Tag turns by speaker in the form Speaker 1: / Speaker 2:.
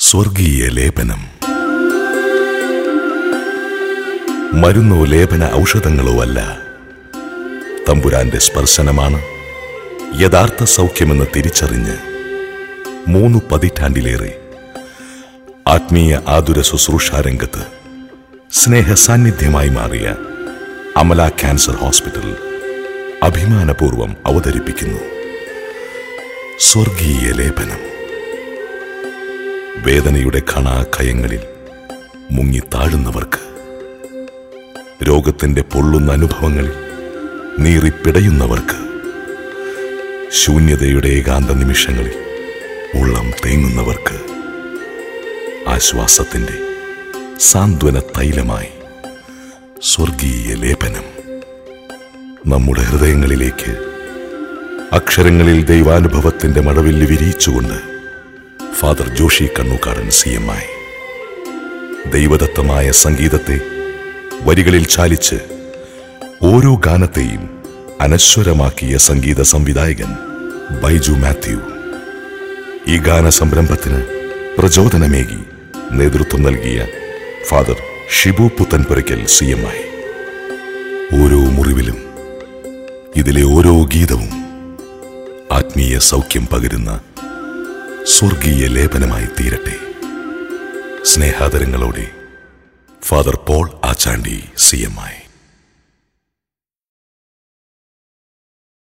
Speaker 1: സ്വർഗീയ ലേപനം മരുന്നോ ലേപന ഔഷധങ്ങളോ അല്ല തമ്പുരാന്റെ സ്പർശനമാണ് യഥാർത്ഥ സൗഖ്യമെന്ന് തിരിച്ചറിഞ്ഞ് മൂന്ന് പതിറ്റാണ്ടിലേറെ ആത്മീയ ആതുര ശുശ്രൂഷാരംഗത്ത് സ്നേഹ സാന്നിധ്യമായി മാറിയ അമല ക്യാൻസർ ഹോസ്പിറ്റൽ അഭിമാനപൂർവം അവതരിപ്പിക്കുന്നു സ്വർഗീയ ലേപനം വേദനയുടെ ഖണാഖയങ്ങളിൽ മുങ്ങി താഴുന്നവർക്ക് രോഗത്തിന്റെ പൊള്ളുന്ന അനുഭവങ്ങളിൽ നീറിപ്പിടയുന്നവർക്ക് ശൂന്യതയുടെ ഏകാന്ത നിമിഷങ്ങളിൽ ഉള്ളം തേങ്ങുന്നവർക്ക് ആശ്വാസത്തിന്റെ സാന്ത്വന തൈലമായി സ്വർഗീയ ലേപനം നമ്മുടെ ഹൃദയങ്ങളിലേക്ക് അക്ഷരങ്ങളിൽ ദൈവാനുഭവത്തിന്റെ മഴവില്ല് വിരിയിച്ചുകൊണ്ട് father Joshi Kannookadan C M I ദൈവദത്തമായ സംഗീതത്തെ വരികളിൽ ചാലിച്ച് ഓരോ ഗാനത്തെയും അനശ്വരമാക്കിയ സംഗീത സംവിധായകൻ ബൈജു മാത്യു ഈ ഗാന സംരംഭത്തിന് പ്രചോദനമേകി നേതൃത്വം നൽകിയ father Shibu Puthenpurackal C M I ഓരോ മുറിവിലും ഇതിലെ ഓരോ ഗീതവും ആത്മീയ സൗഖ്യം പകരുന്ന സ്വർഗീയ ലേപനമായി തീരട്ടെ സ്നേഹാദരങ്ങളോടെ father Paul Achandi C M ആയി